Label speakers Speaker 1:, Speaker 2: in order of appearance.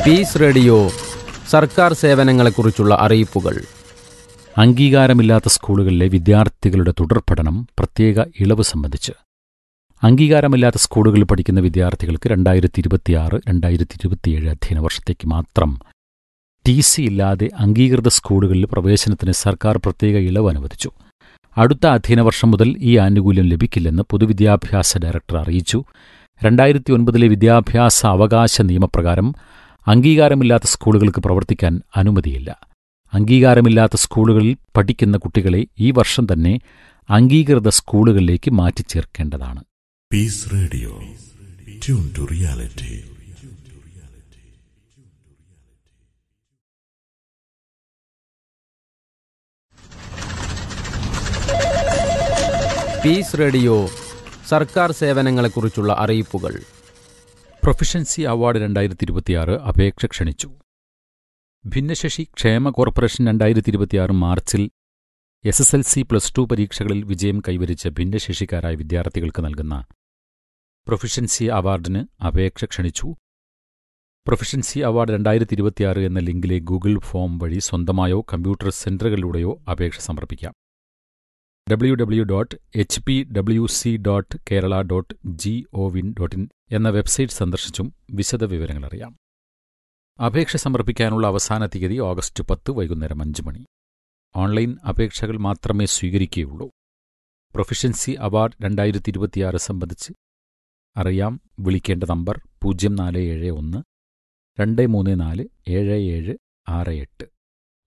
Speaker 1: Piece radio സർക്കാർ സേവനങ്ങളെക്കുറിച്ചുള്ള അറിയിപ്പുകൾ
Speaker 2: അംഗീകാരമില്ലാത്ത സ്കൂളുകളിലെ വിദ്യാർത്ഥികളുടെ തുടർ പഠനം പ്രത്യേക ഇളവ് സംബന്ധിച്ച് അംഗീകാരമില്ലാത്ത സ്കൂളുകളിൽ പഠിക്കുന്ന വിദ്യാർത്ഥികൾക്ക് രണ്ടായിരത്തി ഇരുപത്തിയാറ് രണ്ടായിരത്തി ഇരുപത്തിയേഴ് അധ്യയന വർഷത്തേക്ക് മാത്രം ടി സി ഇല്ലാതെ അംഗീകൃത സ്കൂളുകളിൽ പ്രവേശനത്തിന് സർക്കാർ പ്രത്യേക ഇളവ് അനുവദിച്ചു അടുത്ത അധ്യയന വർഷം മുതൽ ഈ ആനുകൂല്യം ലഭിക്കില്ലെന്ന് പൊതുവിദ്യാഭ്യാസ ഡയറക്ടർ അറിയിച്ചു രണ്ടായിരത്തി ഒൻപതിലെ വിദ്യാഭ്യാസ അവകാശ നിയമപ്രകാരം അംഗീകാരമില്ലാത്ത സ്കൂളുകൾക്ക് പ്രവർത്തിക്കാൻ അനുമതിയില്ല അംഗീകാരമില്ലാത്ത സ്കൂളുകളിൽ പഠിക്കുന്ന കുട്ടികളെ ഈ വർഷം തന്നെ അംഗീകൃത സ്കൂളുകളിലേക്ക് മാറ്റിച്ചേർക്കേണ്ടതാണ്
Speaker 3: Peace Radio. Tune to reality.
Speaker 1: Peace radio സർക്കാർ സേവനങ്ങളെക്കുറിച്ചുള്ള അറിയിപ്പുകൾ
Speaker 2: പ്രൊഫഷൻസി അവാർഡ് രണ്ടായിരത്തി ഇരുപത്തിയാറ് അപേക്ഷ ക്ഷണിച്ചു ഭിന്നശേഷി ക്ഷേമ കോർപ്പറേഷൻ രണ്ടായിരത്തി ഇരുപത്തിയാറ് മാർച്ചിൽ S S L C plus two പരീക്ഷകളിൽ വിജയം കൈവരിച്ച ഭിന്നശേഷിക്കാരായ വിദ്യാർത്ഥികൾക്ക് നൽകുന്ന പ്രൊഫഷൻസി അവാർഡിന് അപേക്ഷ ക്ഷണിച്ചു പ്രൊഫഷൻസി അവാർഡ് രണ്ടായിരത്തി ഇരുപത്തിയാറ് എന്ന ലിങ്കിലെ ഗൂഗിൾ ഫോം വഴി സ്വന്തമായോ കമ്പ്യൂട്ടർ സെന്ററുകളിലൂടെയോ അപേക്ഷ സമർപ്പിക്കാം W W dot H P W C dot Kerala dot G O V dot in എന്ന വെബ്സൈറ്റ് സന്ദർശിച്ചും വിശദ വിവരങ്ങൾ അറിയാം അപേക്ഷ സമർപ്പിക്കാനുള്ള അവസാന തീയതി ഓഗസ്റ്റ് പത്ത് വൈകുന്നേരം അഞ്ച് മണി ഓൺലൈൻ അപേക്ഷകൾ മാത്രമേ സ്വീകരിക്കുകയുള്ളൂ പ്രൊഫഷൻസി അവാർഡ് രണ്ടായിരത്തി ഇരുപത്തിയാറ് സംബന്ധിച്ച് അറിയാം വിളിക്കേണ്ട നമ്പർ പൂജ്യം നാല് ഏഴ് ഒന്ന് രണ്ട് മൂന്ന് നാല് ഏഴ് ഏഴ് ആറ് എട്ട്